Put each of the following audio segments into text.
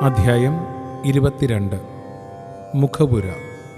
അധ്യായം ഇരുപത്തിരണ്ട് മുഖപുര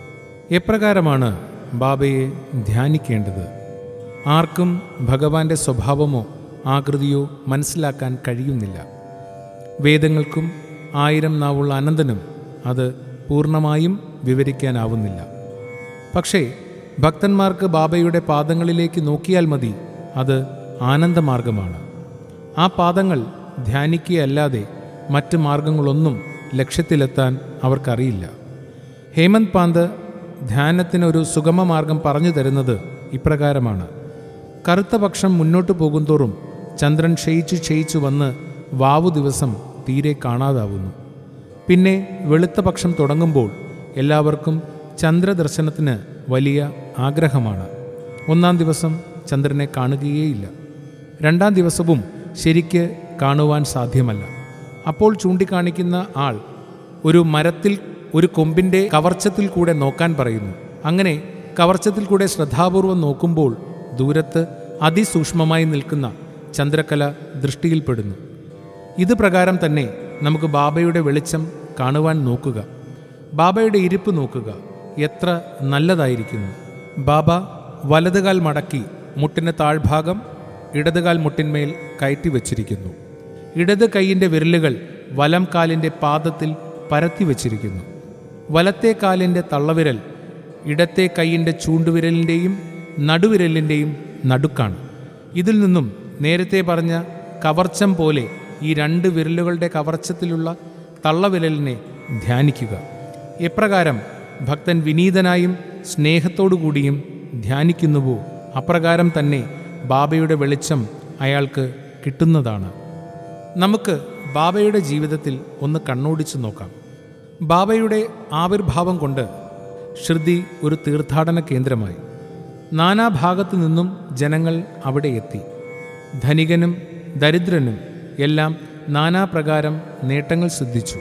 എപ്രകാരമാണ് ബാബയെ ധ്യാനിക്കേണ്ടത് ആർക്കും ഭഗവാന്റെ സ്വഭാവമോ ആകൃതിയോ മനസ്സിലാക്കാൻ കഴിയുന്നില്ല വേദങ്ങൾക്കും ആയിരം നാവുള്ള അനന്തനും അത് പൂർണ്ണമായും വിവരിക്കാനാവുന്നില്ല പക്ഷേ ഭക്തന്മാർക്ക് ബാബയുടെ പാദങ്ങളിലേക്ക് നോക്കിയാൽ മതി അത് ആനന്ദമാർഗമാണ് ആ പാദങ്ങൾ ധ്യാനിക്കുകയല്ലാതെ മറ്റ് മാർഗങ്ങളൊന്നും ലക്ഷ്യത്തിലെത്താൻ അവർക്കറിയില്ല ഹേമന്ത് പാന്ത് ധ്യാനത്തിനൊരു സുഗമ മാർഗം പറഞ്ഞു തരുന്നത് ഇപ്രകാരമാണ് കറുത്ത പക്ഷം മുന്നോട്ട് പോകുന്തോറും ചന്ദ്രൻ ക്ഷയിച്ചു ക്ഷയിച്ചു വന്ന് വാവു ദിവസം തീരെ കാണാതാവുന്നു പിന്നെ വെളുത്ത പക്ഷം തുടങ്ങുമ്പോൾ എല്ലാവർക്കും ചന്ദ്രദർശനത്തിന് വലിയ ആഗ്രഹമാണ് ഒന്നാം ദിവസം ചന്ദ്രനെ കാണുകയേയില്ല രണ്ടാം ദിവസവും ശരിക്ക് കാണുവാൻ സാധ്യമല്ല അപ്പോൾ ചൂണ്ടിക്കാണിക്കുന്ന ആൾ ഒരു മരത്തിൽ ഒരു കൊമ്പിൻ്റെ കവർച്ചത്തിൽ കൂടെ നോക്കാൻ പറയുന്നു അങ്ങനെ കവർച്ചത്തിൽ കൂടെ ശ്രദ്ധാപൂർവം നോക്കുമ്പോൾ ദൂരത്ത് അതിസൂക്ഷ്മമായി നിൽക്കുന്ന ചന്ദ്രക്കല ദൃഷ്ടിയിൽപ്പെടുന്നു ഇത് പ്രകാരം തന്നെ നമുക്ക് ബാബയുടെ വെളിച്ചം കാണുവാൻ നോക്കുക ബാബയുടെ ഇരിപ്പ് നോക്കുക എത്ര നല്ലതായിരിക്കുന്നു ബാബ വലതുകാൽ മടക്കി മുട്ടിന് താഴ്ഭാഗം ഇടതുകാൽ മുട്ടിന്മേൽ കയറ്റി വച്ചിരിക്കുന്നു ഇടത് കൈയിൻ്റെ വിരലുകൾ വലം കാലിൻ്റെ പാദത്തിൽ പരത്തി വച്ചിരിക്കുന്നു വലത്തെ കാലിൻ്റെ തള്ളവിരൽ ഇടത്തെ കൈയിൻ്റെ ചൂണ്ടുവിരലിൻ്റെയും നടുവിരലിൻ്റെയും നടുക്കാണ് ഇതിൽ നിന്നും നേരത്തെ പറഞ്ഞ കവർച്ചം പോലെ ഈ രണ്ട് വിരലുകളുടെ കവർച്ചത്തിലുള്ള തള്ളവിരലിനെ ധ്യാനിക്കുക എപ്രകാരം ഭക്തൻ വിനീതനായും സ്നേഹത്തോടുകൂടിയും ധ്യാനിക്കുന്നുവോ അപ്രകാരം തന്നെ ബാബയുടെ വെളിച്ചം അയാൾക്ക് കിട്ടുന്നതാണ് നമുക്ക് ബാബയുടെ ജീവിതത്തിൽ ഒന്ന് കണ്ണോടിച്ചു നോക്കാം ബാബയുടെ ആവിർഭാവം കൊണ്ട് ശ്രുതി ഒരു തീർത്ഥാടന കേന്ദ്രമായി നാനാഭാഗത്തു നിന്നും ജനങ്ങൾ അവിടെ എത്തി ധനികനും ദരിദ്രനും എല്ലാം നാനാപ്രകാരം നേട്ടങ്ങൾ സിദ്ധിച്ചു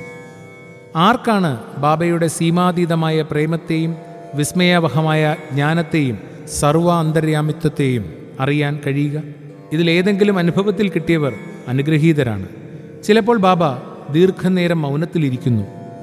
ആർക്കാണ് ബാബയുടെ സീമാതീതമായ പ്രേമത്തെയും വിസ്മയാവഹമായ ജ്ഞാനത്തെയും സർവ അന്തര്യാമിത്വത്തെയും അറിയാൻ കഴിയുക ഇതിലേതെങ്കിലും അനുഭവത്തിൽ കിട്ടിയവർ അനുഗ്രഹീതരാണ് ചിലപ്പോൾ ബാബ ദീർഘനേരം മൗനത്തിലിരിക്കുന്നു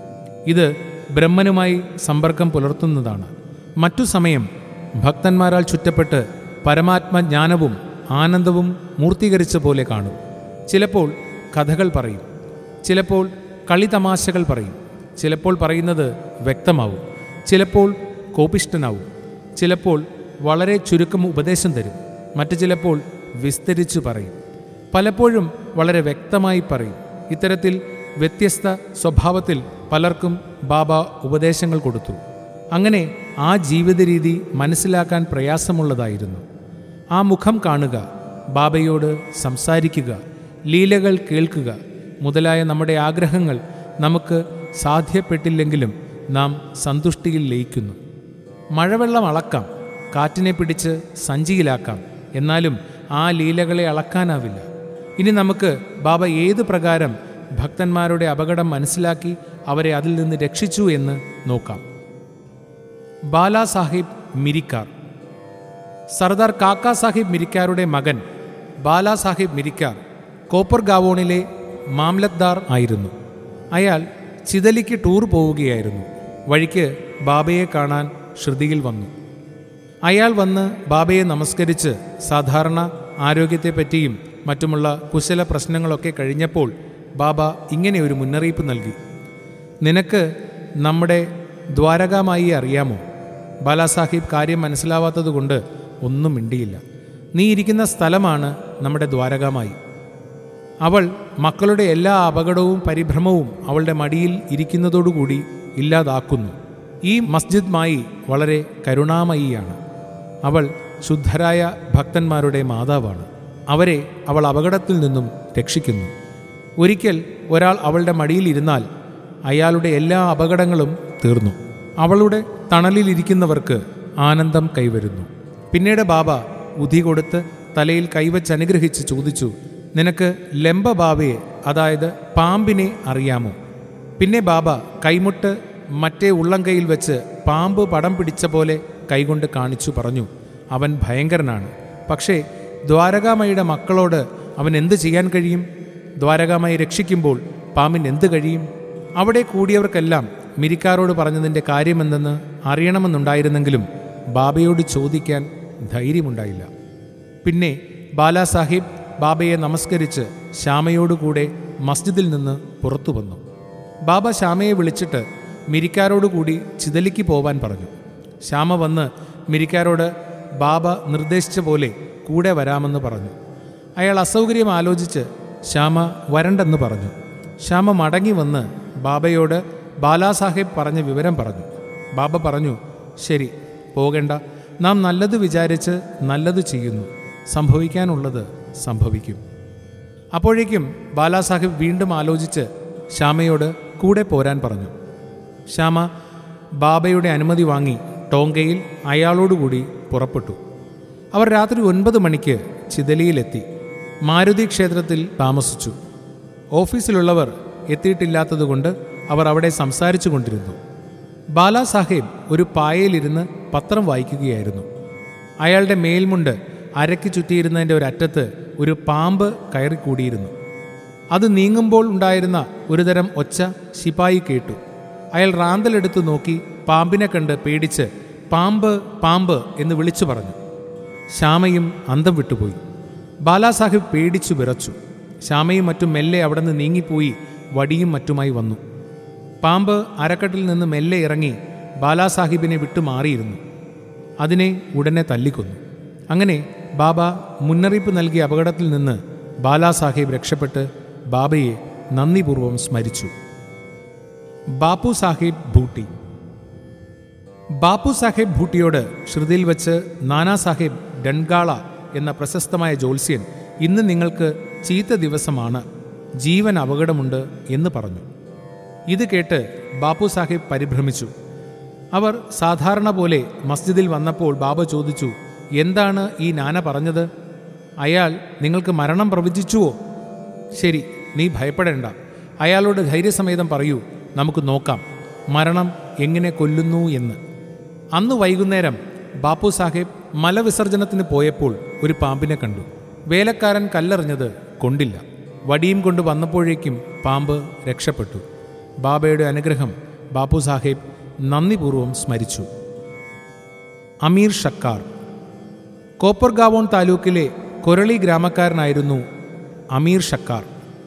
ഇത് ബ്രഹ്മനുമായി സമ്പർക്കം പുലർത്തുന്നതാണ് മറ്റു സമയം ഭക്തന്മാരാൽ ചുറ്റപ്പെട്ട് പരമാത്മജ്ഞാനവും ആനന്ദവും മൂർത്തീകരിച്ച പോലെ കാണും ചിലപ്പോൾ കഥകൾ പറയും ചിലപ്പോൾ കളിതമാശകൾ പറയും ചിലപ്പോൾ പറയുന്നത് വ്യക്തമാവും ചിലപ്പോൾ കോപിഷ്ടനാവും ചിലപ്പോൾ വളരെ ചുരുക്കം ഉപദേശം തരും മറ്റു ചിലപ്പോൾ വിസ്തരിച്ചു പറയും പലപ്പോഴും വളരെ വ്യക്തമായി പറയും ഇത്തരത്തിൽ വ്യത്യസ്ത സ്വഭാവത്തിൽ പലർക്കും ബാബ ഉപദേശങ്ങൾ കൊടുത്തു അങ്ങനെ ആ ജീവിത രീതി മനസ്സിലാക്കാൻ പ്രയാസമുള്ളതായിരുന്നു ആ മുഖം കാണുക ബാബയോട് സംസാരിക്കുക ലീലകൾ കേൾക്കുക മുതലായ നമ്മുടെ ആഗ്രഹങ്ങൾ നമുക്ക് സാധ്യപ്പെട്ടില്ലെങ്കിലും നാം സന്തുഷ്ടിയിൽ ലയിക്കുന്നു മഴവെള്ളം അളക്കാം കാറ്റിനെ പിടിച്ച് സഞ്ചിയിലാക്കാം എന്നാലും ആ ലീലകളെ അളക്കാനാവില്ല ഇനി നമുക്ക് ബാബ ഏത് പ്രകാരം ഭക്തന്മാരുടെ അപകടം മനസ്സിലാക്കി അവരെ അതിൽ നിന്ന് രക്ഷിച്ചു എന്ന് നോക്കാം ബാലാ സാഹിബ് മിരിക്കാർ സർദാർ കാക്കാ സാഹിബ് മിരിക്കാരുടെ മകൻ ബാലാ സാഹിബ് മിരിക്കാർ കോപ്പർ ഗാവോണിലെ മാംലത്ദാർ ആയിരുന്നു അയാൾ ചിതലിക്ക് ടൂർ പോവുകയായിരുന്നു വഴിക്ക് ബാബയെ കാണാൻ ശ്രുതിയിൽ വന്നു അയാൾ വന്ന് ബാബയെ നമസ്കരിച്ച് സാധാരണ ആരോഗ്യത്തെപ്പറ്റിയും മറ്റുമുള്ള കുശല പ്രശ്നങ്ങളൊക്കെ കഴിഞ്ഞപ്പോൾ ബാബ ഇങ്ങനെ ഒരു മുന്നറിയിപ്പ് നൽകി നിനക്ക് നമ്മുടെ ദ്വാരകാമായി അറിയാമോ ബാലാസാഹിബ് കാര്യം മനസ്സിലാവാത്തതുകൊണ്ട് ഒന്നും മിണ്ടിയില്ല നീ ഇരിക്കുന്ന സ്ഥലമാണ് നമ്മുടെ ദ്വാരകാമായി അവൾ മക്കളുടെ എല്ലാ അപകടവും പരിഭ്രമവും അവളുടെ മടിയിൽ ഇരിക്കുന്നതോടുകൂടി ഇല്ലാതാക്കുന്നു ഈ മസ്ജിദ് മായി വളരെ കരുണാമയിയാണ് അവൾ ശുദ്ധരായ ഭക്തന്മാരുടെ മാതാവാണ് അവരെ അവൾ അപകടത്തിൽ നിന്നും രക്ഷിക്കുന്നു ഒരിക്കൽ ഒരാൾ അവളുടെ മടിയിലിരുന്നാൽ അയാളുടെ എല്ലാ അപകടങ്ങളും തീർന്നു അവളുടെ തണലിലിരിക്കുന്നവർക്ക് ആനന്ദം കൈവരുന്നു പിന്നീട് ബാബ ഉധി കൊടുത്ത് തലയിൽ കൈവച്ച് അനുഗ്രഹിച്ച് ചോദിച്ചു നിനക്ക് ലംബ ബാബയെ അതായത് പാമ്പിനെ അറിയാമോ പിന്നെ ബാബ കൈമുട്ട് മറ്റേ ഉള്ളംകൈയിൽ വെച്ച് പാമ്പ് പടം പിടിച്ച പോലെ കൈകൊണ്ട് കാണിച്ചു പറഞ്ഞു അവൻ ഭയങ്കരനാണ് പക്ഷേ ദ്വാരകാമയുടെ മക്കളോട് അവൻ എന്ത് ചെയ്യാൻ കഴിയും ദ്വാരകാമായി രക്ഷിക്കുമ്പോൾ പാമ്പിന് എന്ത് കഴിയും അവിടെ കൂടിയവർക്കെല്ലാം മിരിക്കാരോട് പറഞ്ഞതിൻ്റെ കാര്യമെന്തെന്ന് അറിയണമെന്നുണ്ടായിരുന്നെങ്കിലും ബാബയോട് ചോദിക്കാൻ ധൈര്യമുണ്ടായില്ല പിന്നെ ബാലാസാഹിബ് ബാബയെ നമസ്കരിച്ച് ശ്യാമയോടുകൂടെ മസ്ജിദിൽ നിന്ന് പുറത്തു വന്നു ബാബ ശ്യാമയെ വിളിച്ചിട്ട് മിരിക്കാരോടുകൂടി ചിതലിക്ക് പോവാൻ പറഞ്ഞു ശ്യാമ വന്ന് മിരിക്കാരോട് ബാബ നിർദ്ദേശിച്ച പോലെ കൂടെ വരാമെന്ന് പറഞ്ഞു അയാൾ അസൗകര്യം ആലോചിച്ച് ശ്യാമ വരണ്ടെന്ന് പറഞ്ഞു ശ്യാമ മടങ്ങി വന്ന് ബാബയോട് ബാലാസാഹിബ് പറഞ്ഞ വിവരം പറഞ്ഞു ബാബ പറഞ്ഞു ശരി പോകണ്ട നാം നല്ലത് വിചാരിച്ച് നല്ലത് ചെയ്യുന്നു സംഭവിക്കാനുള്ളത് സംഭവിക്കും അപ്പോഴേക്കും ബാലാസാഹിബ് വീണ്ടും ആലോചിച്ച് ശ്യാമയോട് കൂടെ പോരാൻ പറഞ്ഞു ശ്യാമ ബാബയുടെ അനുമതി വാങ്ങി ടോങ്കയിൽ അയാളോടുകൂടി പുറപ്പെട്ടു അവർ രാത്രി ഒൻപത് മണിക്ക് ചിതലിയിലെത്തി മാരുതി ക്ഷേത്രത്തിൽ താമസിച്ചു ഓഫീസിലുള്ളവർ എത്തിയിട്ടില്ലാത്തതുകൊണ്ട് അവർ അവിടെ സംസാരിച്ചു കൊണ്ടിരുന്നു ബാലാസാഹേബ് ഒരു പായയിലിരുന്ന് പത്രം വായിക്കുകയായിരുന്നു അയാളുടെ മേൽമുണ്ട് അരയ്ക്ക് ചുറ്റിയിരുന്നതിൻ്റെ ഒരറ്റത്ത് ഒരു പാമ്പ് കയറിക്കൂടിയിരുന്നു അത് നീങ്ങുമ്പോൾ ഉണ്ടായിരുന്ന ഒരുതരം ഒച്ച ശിപായി കേട്ടു അയാൾ റാന്തലെടുത്ത് നോക്കി പാമ്പിനെ കണ്ട് പേടിച്ച് പാമ്പ് പാമ്പ് എന്ന് വിളിച്ചു പറഞ്ഞു ശ്യാമയും അന്തം വിട്ടുപോയി ബാലാസാഹിബ് പേടിച്ചു വിറച്ചു ശ്യാമയും മറ്റും മെല്ലെ അവിടെ നിന്ന് നീങ്ങിപ്പോയി വടിയും മറ്റുമായി വന്നു പാമ്പ് അരക്കെട്ടിൽ നിന്ന് മെല്ലെ ഇറങ്ങി ബാലാസാഹിബിനെ വിട്ടു മാറിയിരുന്നു അതിനെ ഉടനെ തല്ലിക്കൊന്നു അങ്ങനെ ബാബ മുന്നറിയിപ്പ് നൽകിയ അപകടത്തിൽ നിന്ന് ബാലാസാഹിബ് രക്ഷപ്പെട്ട് ബാബയെ നന്ദിപൂർവ്വം സ്മരിച്ചു ബാപ്പു സാഹിബ് ഭൂട്ടി ബാപ്പു സാഹിബ് ഭൂട്ടിയോട് ശ്രുതിയിൽ വച്ച് നാനാ സാഹിബ് ഡൺഗാള എന്ന പ്രശസ്തമായ ജ്യോത്സ്യൻ ഇന്ന് നിങ്ങൾക്ക് ചീത്ത ദിവസമാണ് ജീവൻ അപകടമുണ്ട് എന്ന് പറഞ്ഞു ഇത് കേട്ട് ബാപ്പു സാഹിബ് പരിഭ്രമിച്ചു അവർ സാധാരണ പോലെ മസ്ജിദിൽ വന്നപ്പോൾ ബാബ ചോദിച്ചു എന്താണ് ഈ നാന പറഞ്ഞത് അയാൾ നിങ്ങൾക്ക് മരണം പ്രവചിച്ചുവോ ശരി നീ ഭയപ്പെടേണ്ട അയാളോട് ധൈര്യസമേതം പറയൂ നമുക്ക് നോക്കാം മരണം എങ്ങനെ കൊല്ലുന്നു എന്ന് അന്ന് വൈകുന്നേരം ബാപ്പു സാഹിബ് മലവിസർജനത്തിന് പോയപ്പോൾ ഒരു പാമ്പിനെ കണ്ടു വേലക്കാരൻ കല്ലെറിഞ്ഞത് കൊണ്ടില്ല വടിയും കൊണ്ട് വന്നപ്പോഴേക്കും പാമ്പ് രക്ഷപ്പെട്ടു ബാബയുടെ അനുഗ്രഹം ബാപ്പു സാഹിബ് നന്ദിപൂർവ്വം സ്മരിച്ചു അമീർ ഷക്കാർ കോപ്പർഗാവോൺ താലൂക്കിലെ കൊരളി ഗ്രാമക്കാരനായിരുന്നു അമീർ ഷക്കാർ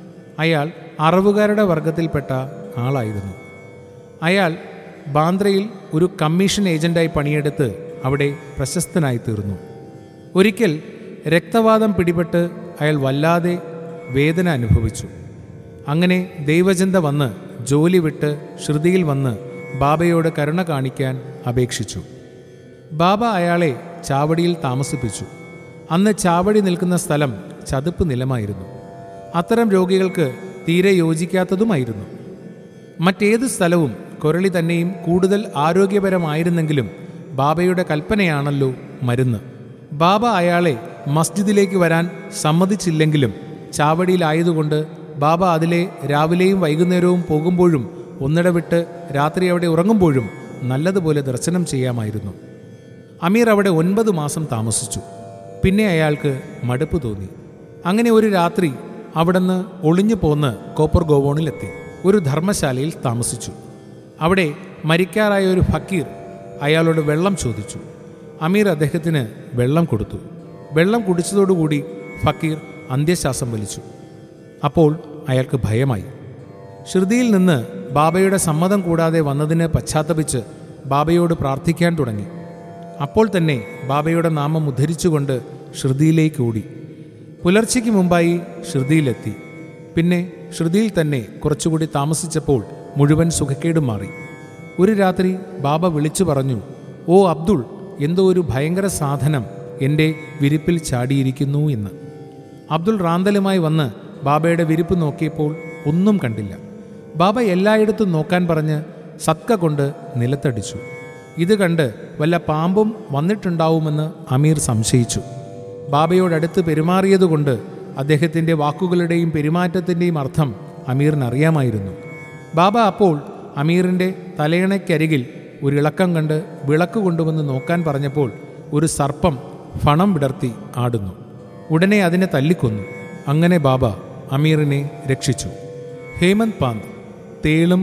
അയാൾ അറവുകാരുടെ വർഗത്തിൽപ്പെട്ട ആളായിരുന്നു അയാൾ ബാന്ദ്രയിൽ ഒരു കമ്മീഷൻ ഏജന്റായി പണിയെടുത്ത് അവിടെ പ്രശസ്തനായി തീർന്നു ഒരിക്കൽ രക്തവാദം പിടിപെട്ട് അയാൾ വല്ലാതെ വേദന അനുഭവിച്ചു അങ്ങനെ ദൈവചന്ത വന്ന് ജോലി വിട്ട് ശ്രുതിയിൽ വന്ന് ബാബയോട് കരുണ കാണിക്കാൻ അപേക്ഷിച്ചു ബാബ അയാളെ ചാവടിയിൽ താമസിപ്പിച്ചു അന്ന് ചാവടി നിൽക്കുന്ന സ്ഥലം ചതുപ്പ് നിലമായിരുന്നു അത്തരം രോഗികൾക്ക് തീരെ യോജിക്കാത്തതുമായിരുന്നു മറ്റേത് സ്ഥലവും കൊരളി തന്നെയും കൂടുതൽ ആരോഗ്യപരമായിരുന്നെങ്കിലും ബാബയുടെ കൽപ്പനയാണല്ലോ മരുന്ന് ബാബ അയാളെ മസ്ജിദിലേക്ക് വരാൻ സമ്മതിച്ചില്ലെങ്കിലും ചാവടിയിലായതുകൊണ്ട് ബാബ അതിലെ രാവിലെയും വൈകുന്നേരവും പോകുമ്പോഴും ഒന്നിടവിട്ട് രാത്രി അവിടെ ഉറങ്ങുമ്പോഴും നല്ലതുപോലെ ദർശനം ചെയ്യാമായിരുന്നു അമീർ അവിടെ ഒൻപത് മാസം താമസിച്ചു പിന്നെ അയാൾക്ക് മടുപ്പ് തോന്നി അങ്ങനെ ഒരു രാത്രി അവിടുന്ന് ഒളിഞ്ഞു പോന്ന് കോപ്പർ ഗോവോണിലെത്തി ഒരു ധർമ്മശാലയിൽ താമസിച്ചു അവിടെ മരിക്കാറായ ഒരു ഫക്കീർ അയാളോട് വെള്ളം ചോദിച്ചു അമീർ അദ്ദേഹത്തിന് വെള്ളം കൊടുത്തു വെള്ളം കുടിച്ചതോടുകൂടി ഫക്കീർ അന്ത്യശ്വാസം വലിച്ചു അപ്പോൾ അയാൾക്ക് ഭയമായി ശ്രുതിയിൽ നിന്ന് ബാബയുടെ സമ്മതം കൂടാതെ വന്നതിന് പശ്ചാത്തപിച്ച് ബാബയോട് പ്രാർത്ഥിക്കാൻ തുടങ്ങി അപ്പോൾ തന്നെ ബാബയുടെ നാമം ഉദ്ധരിച്ചുകൊണ്ട് ശ്രുതിയിലേക്ക് ഓടി പുലർച്ചയ്ക്ക് മുമ്പായി ശ്രുതിയിലെത്തി പിന്നെ ശ്രുതിയിൽ തന്നെ കുറച്ചുകൂടി താമസിച്ചപ്പോൾ മുഴുവൻ സുഖക്കേടും മാറി ഒരു രാത്രി ബാബ വിളിച്ചു പറഞ്ഞു ഓ അബ്ദുൾ എന്തോ ഒരു ഭയങ്കര സാധനം എൻ്റെ വിരിപ്പിൽ ചാടിയിരിക്കുന്നു എന്ന് അബ്ദുൾ റാന്തലുമായി വന്ന് ബാബയുടെ വിരിപ്പ് നോക്കിയപ്പോൾ ഒന്നും കണ്ടില്ല ബാബ എല്ലായിടത്തും നോക്കാൻ പറഞ്ഞ് സത്ക കൊണ്ട് നിലത്തടിച്ചു ഇത് കണ്ട് വല്ല പാമ്പും വന്നിട്ടുണ്ടാവുമെന്ന് അമീർ സംശയിച്ചു ബാബയോടടുത്ത് പെരുമാറിയതുകൊണ്ട് അദ്ദേഹത്തിൻ്റെ വാക്കുകളുടെയും പെരുമാറ്റത്തിൻ്റെയും അർത്ഥം അമീറിനറിയാമായിരുന്നു ബാബ അപ്പോൾ അമീറിൻ്റെ തലയണയ്ക്കരികിൽ ഒരു ഇളക്കം കണ്ട് വിളക്ക് കൊണ്ടുവന്ന് നോക്കാൻ പറഞ്ഞപ്പോൾ ഒരു സർപ്പം ഫണം വിടർത്തി ആടുന്നു ഉടനെ അതിനെ തല്ലിക്കൊന്നു അങ്ങനെ ബാബ അമീറിനെ രക്ഷിച്ചു ഹേമന്ത് പാന്ത് തേളും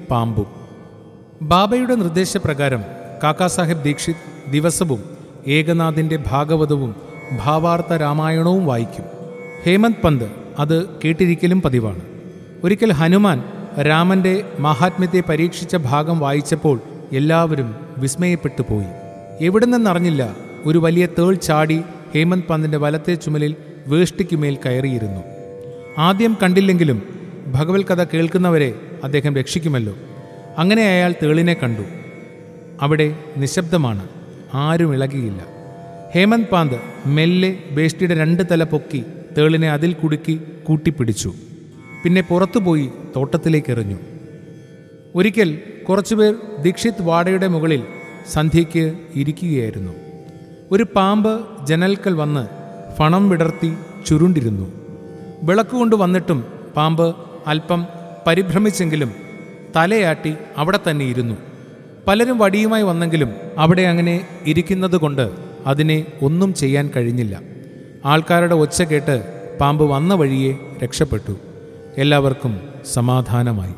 പാമ്പും ബാബയുടെ നിർദ്ദേശപ്രകാരം കാക്കാ സാഹേബ് ദീക്ഷിത് ദിവസവും ഏകനാഥിൻ്റെ ഭാഗവതവും ഭാവാർത്ഥ രാമായണവും വായിക്കും ഹേമന്ത് പന്ത് അത് കേട്ടിരിക്കലും പതിവാണ് ഒരിക്കൽ ഹനുമാൻ രാമന്റെ മാഹാത്മ്യത്തെ പരീക്ഷിച്ച ഭാഗം വായിച്ചപ്പോൾ എല്ലാവരും വിസ്മയപ്പെട്ടു പോയി എവിടെ നിന്നറിഞ്ഞില്ല ഒരു വലിയ തേൾ ചാടി ഹേമന്ത് പന്തിന്റെ വലത്തെ ചുമലിൽ വേഷ്ടിക്കുമേൽ കയറിയിരുന്നു ആദ്യം കണ്ടില്ലെങ്കിലും ഭഗവത് കഥ കേൾക്കുന്നവരെ അദ്ദേഹം രക്ഷിക്കുമല്ലോ അങ്ങനെ അയാൾ തേളിനെ കണ്ടു അവിടെ നിശബ്ദമാണ് ആരും ഇളകിയില്ല ഹേമന്ത് പാന്ത് മെല്ലെ വേഷ്ടിയുടെ രണ്ട് തല പൊക്കി തേളിനെ അതിൽ കുടുക്കി കൂട്ടിപ്പിടിച്ചു പിന്നെ പുറത്തുപോയി തോട്ടത്തിലേക്ക് എറിഞ്ഞു ഒരിക്കൽ കുറച്ചുപേർ ദീക്ഷിത് വാടയുടെ മുകളിൽ സന്ധ്യയ്ക്ക് ഇരിക്കുകയായിരുന്നു ഒരു പാമ്പ് ജനൽക്കൽ വന്ന് ഫണം വിടർത്തി ചുരുണ്ടിരുന്നു വിളക്കുകൊണ്ട് വന്നിട്ടും പാമ്പ് അല്പം പരിഭ്രമിച്ചെങ്കിലും തലയാട്ടി അവിടെ തന്നെ ഇരുന്നു പലരും വടിയുമായി വന്നെങ്കിലും അവിടെ അങ്ങനെ ഇരിക്കുന്നത് കൊണ്ട് അതിനെ ഒന്നും ചെയ്യാൻ കഴിഞ്ഞില്ല ആൾക്കാരുടെ ഒച്ച കേട്ട് പാമ്പ് വന്ന വഴിയെ രക്ഷപ്പെട്ടു എല്ലാവർക്കും സമാധാനമായി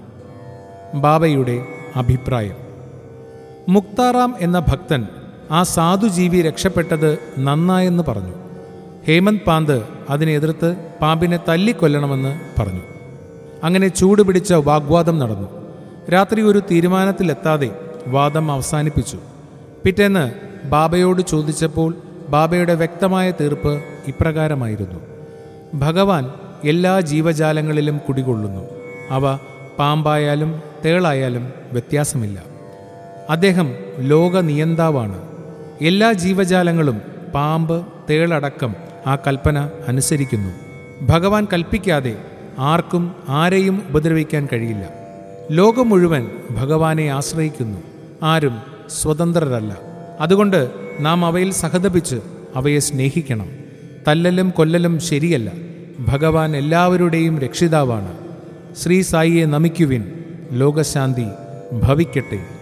ബാബയുടെ അഭിപ്രായം മുക്താറാം എന്ന ഭക്തൻ ആ സാധുജീവി രക്ഷപ്പെട്ടത് നന്നായെന്ന് പറഞ്ഞു ഹേമന്ത് പാന്ത് അതിനെ എതിർത്ത് പാമ്പിനെ തല്ലിക്കൊല്ലണമെന്ന് പറഞ്ഞു അങ്ങനെ ചൂടുപിടിച്ച വാഗ്വാദം നടന്നു രാത്രി ഒരു തീരുമാനത്തിലെത്താതെ വാദം അവസാനിപ്പിച്ചു പിറ്റേന്ന് ബാബയോട് ചോദിച്ചപ്പോൾ ബാബയുടെ വ്യക്തമായ തീർപ്പ് ഇപ്രകാരമായിരുന്നു ഭഗവാൻ എല്ലാ ജീവജാലങ്ങളിലും കുടികൊള്ളുന്നു അവ പാമ്പായാലും തേളായാലും വ്യത്യാസമില്ല അദ്ദേഹം ലോക നിയന്താവാണ് എല്ലാ ജീവജാലങ്ങളും പാമ്പ് തേളടക്കം ആ കൽപ്പന അനുസരിക്കുന്നു ഭഗവാൻ കൽപ്പിക്കാതെ ആർക്കും ആരെയും ഉപദ്രവിക്കാൻ കഴിയില്ല ലോകം മുഴുവൻ ഭഗവാനെ ആശ്രയിക്കുന്നു ആരും സ്വതന്ത്രരല്ല അതുകൊണ്ട് നാം അവയിൽ സഹതപിച്ച് അവയെ സ്നേഹിക്കണം തല്ലലും കൊല്ലലും ശരിയല്ല ഭഗവാൻ എല്ലാവരുടെയും രക്ഷിതാവാണ് ശ്രീ സായിയെ നമിക്കുവിൻ ലോകശാന്തി ഭവിക്കട്ടെ